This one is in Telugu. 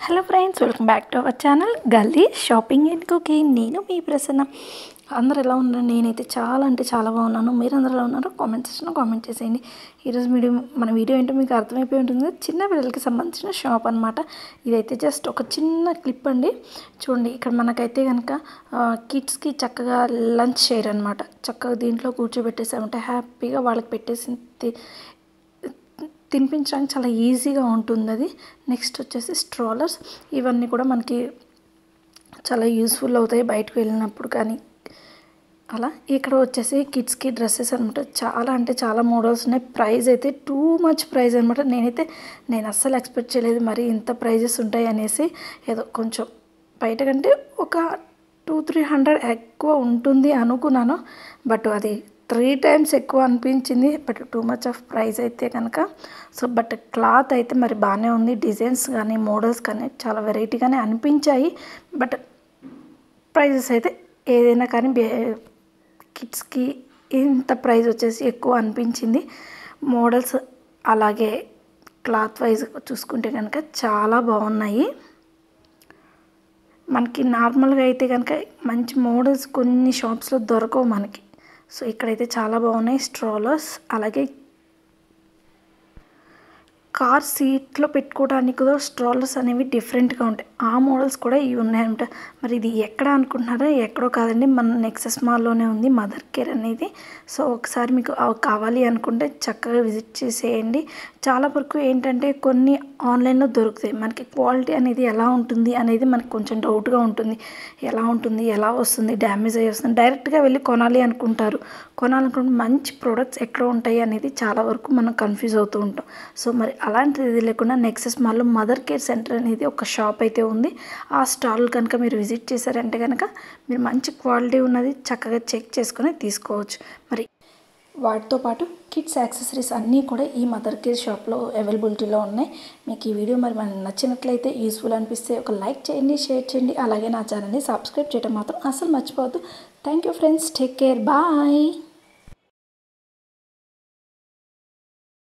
hello friends welcome back to our channel Galli shopping and cooking నేను మీ ప్రసన్న అందరు ఎలా ఉన్నారు నేనైతే చాలా అంటే చాలా బాగున్నాను మీరు అందరు ఎలా ఉన్నారో కామెంట్ సెక్షన్లో కామెంట్ చేసేయండి ఈరోజు వీడియో మన వీడియో ఏంటో మీకు అర్థమైపోయి ఉంటుంది కదా చిన్న పిల్లలకి సంబంధించిన షాప్ అనమాట ఇదైతే జస్ట్ ఒక చిన్న క్లిప్ అండి చూడండి ఇక్కడ మనకైతే కనుక కిడ్స్కి చక్కగా లంచ్ షేర్ అనమాట చక్కగా దీంట్లో కూర్చోబెట్టేసామంటే హ్యాపీగా వాళ్ళకి పెట్టేసి తి- తినిపించడానికి చాలా ఈజీగా ఉంటుంది అది నెక్స్ట్ వచ్చేసి స్ట్రాలర్స్ ఇవన్నీ కూడా మనకి చాలా యూస్ఫుల్ అవుతాయి బయటకు వెళ్ళినప్పుడు కానీ అలా ఇక్కడ వచ్చేసి కిడ్స్కి డ్రెస్సెస్ అనమాట చాలా అంటే చాలా మోడల్స్ ఉన్నాయి ప్రైస్ అయితే టూ మచ్ ప్రైస్ అనమాట నేనైతే నేను అస్సలు ఎక్స్పెక్ట్ చేయలేదు మరి ఇంత ప్రైజెస్ ఉంటాయి అనేసి ఏదో కొంచెం బయట కంటే ఒక టూ త్రీ హండ్రెడ్ ఎక్కువ ఉంటుంది అనుకున్నాను బట్ అది త్రీ టైమ్స్ ఎక్కువ అనిపించింది but too much of price అయితే కనుక సో బట్ క్లాత్ అయితే మరి బాగానే ఉంది డిజైన్స్ కానీ మోడల్స్ కానీ చాలా వెరైటీగానే అనిపించాయి బట్ ప్రైజెస్ అయితే ఏదైనా కానీ బే కిడ్స్కి ఇంత ప్రైస్ వచ్చేసి ఎక్కువ అనిపించింది మోడల్స్ అలాగే క్లాత్ వైజ్ చూసుకుంటే కనుక చాలా బాగున్నాయి మనకి నార్మల్గా అయితే కనుక మంచి మోడల్స్ కొన్ని షాప్స్లో దొరకవు మనకి సో ఇక్కడైతే చాలా బాగున్నాయి స్ట్రాలర్స్ అలాగే కార్ సీట్లో పెట్టుకోవడానికి కూడా స్ట్రాలర్స్ అనేవి డిఫరెంట్గా ఉంటాయి ఆ మోడల్స్ కూడా ఇవి ఉన్నాయంట మరి ఇది ఎక్కడ అనుకుంటున్నారా ఎక్కడో కాదండి మన నెక్సెస్ మాల్లోనే ఉంది మదర్ కేర్ అనేది సో ఒకసారి మీకు అవి కావాలి అనుకుంటే చక్కగా విజిట్ చేసేయండి చాలా వరకు ఏంటంటే కొన్ని ఆన్లైన్లో దొరుకుతాయి మనకి క్వాలిటీ అనేది ఎలా ఉంటుంది అనేది మనకి కొంచెం డౌట్గా ఉంటుంది ఎలా ఉంటుంది ఎలా వస్తుంది డ్యామేజ్ అయ్యి వస్తుంది డైరెక్ట్గా వెళ్ళి కొనాలి అనుకుంటారు కొనాలనుకుంటే మంచి ప్రోడక్ట్స్ ఎక్కడ ఉంటాయి అనేది చాలా వరకు మనం కన్ఫ్యూజ్ అవుతూ ఉంటాం సో మరి అలాంటిది లేకుండా నెక్సెస్ మాల్లో మదర్ కేర్ సెంటర్ అనేది ఒక షాప్ అయితే ఉంది ఆ స్టాల్ కనుక మీరు విజిట్ చేశారంటే కనుక మీరు మంచి క్వాలిటీ ఉన్నది చక్కగా చెక్ చేసుకొని తీసుకోవచ్చు మరి వాటితో పాటు కిడ్స్ యాక్సెసరీస్ అన్నీ కూడా ఈ మదర్ కేర్ షాప్లో అవైలబిలిటీలో ఉన్నాయి మీకు ఈ వీడియో మరి మనకు నచ్చినట్లయితే యూస్ఫుల్ అనిపిస్తే ఒక లైక్ చేయండి షేర్ చేయండి అలాగే నా ఛానల్ని సబ్స్క్రైబ్ చేయడం మాత్రం అసలు మర్చిపోవద్దు thank you friends take care bye